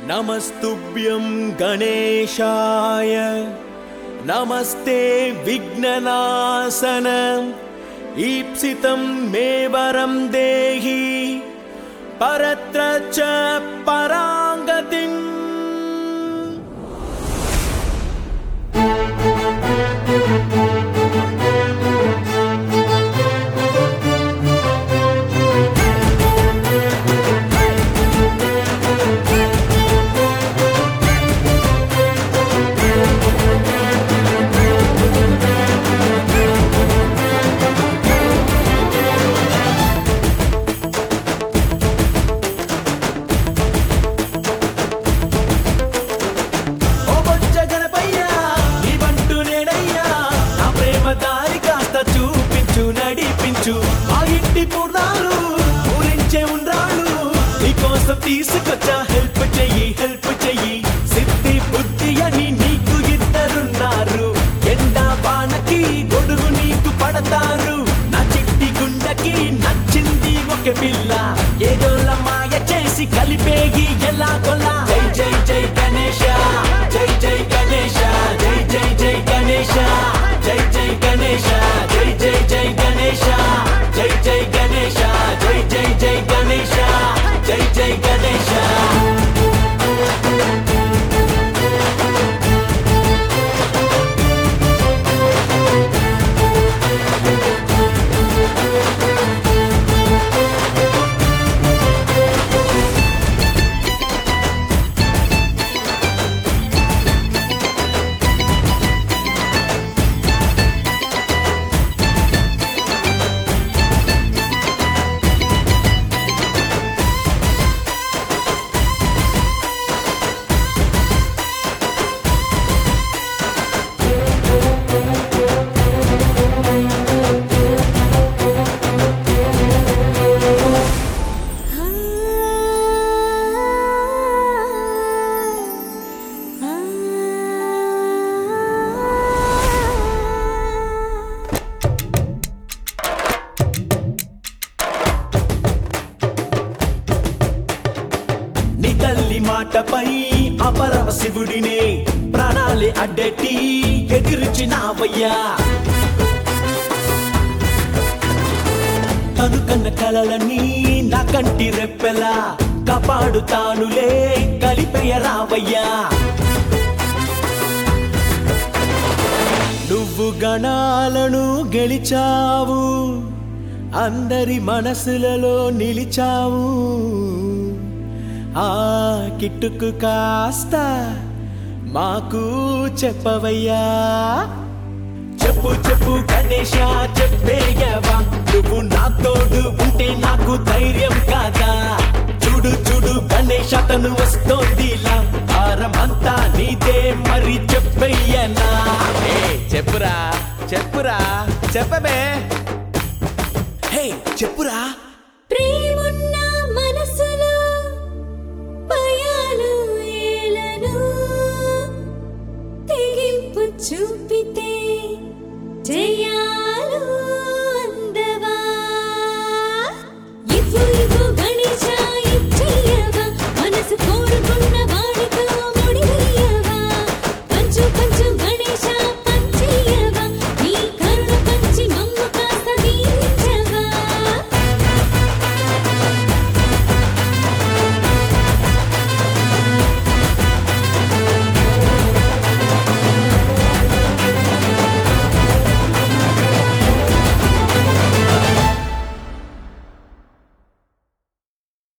నమస్తుభ్యం గణేశాయ నమస్తే విఘ్ననాశన ఈప్సితం మే వరం దేహి పరత్ర చ పరాంగతిం ఓ బొజ్జ గణపయ్యా నీ బంటు నేనయ్యా నా ప్రేమ దారి కాస్త చూపించు నడిపించు మా ఇంటి పూర్ణాలు పూరించే ఉండ్రాళ్ళు నీకోసం తీసుకొచ్చా హెల్ప్ చెయ్యి హెల్ప్ చెయ్యి సిద్ధి బుద్ధి అని నీకు ఇద్దరున్నారు ఎండ బాణకి గొడుగు నీకు పడతారు నా చిట్టి గుండెకి నచ్చింది ఒక పిల్ల ఏదోల మాయ చేసి కలిపేగి ఎలా కొలా జై జై జై గణేశ జై జై గణేశ జై జై జై గణేశ జై జై గణేశ జై జై జై గణేశ జై జై గణేశ జై జై జై గణేశ జై జై గణేశ నీ తల్లి మాటపై అపరమ శివుడినే ప్రాణాలే అడ్డెట్టి ఎదిరించినావయ్యా కనుకన్న కలలని నా కంటి రెప్పెలా కాపాడుతానులే కలిపేయ రావయ్యా నువ్వు గణాలను గెలిచావు అందరి మనసులలో నిలిచావు ఆ కిట్టుకు కాస్త మాకు చెప్పవయ్యా చెప్పు చెప్పు గణేష చెప్పేయవా నువ్వు నా తోడు ఉంటే నాకు ధైర్యం కాదా చూడు చూడు గణేష తను వస్తోందిలా భారమంతా నీదే మరి చెప్పయ్యనా ఏ చెప్పురా చెప్పురా చెప్పబే హే చెప్పురా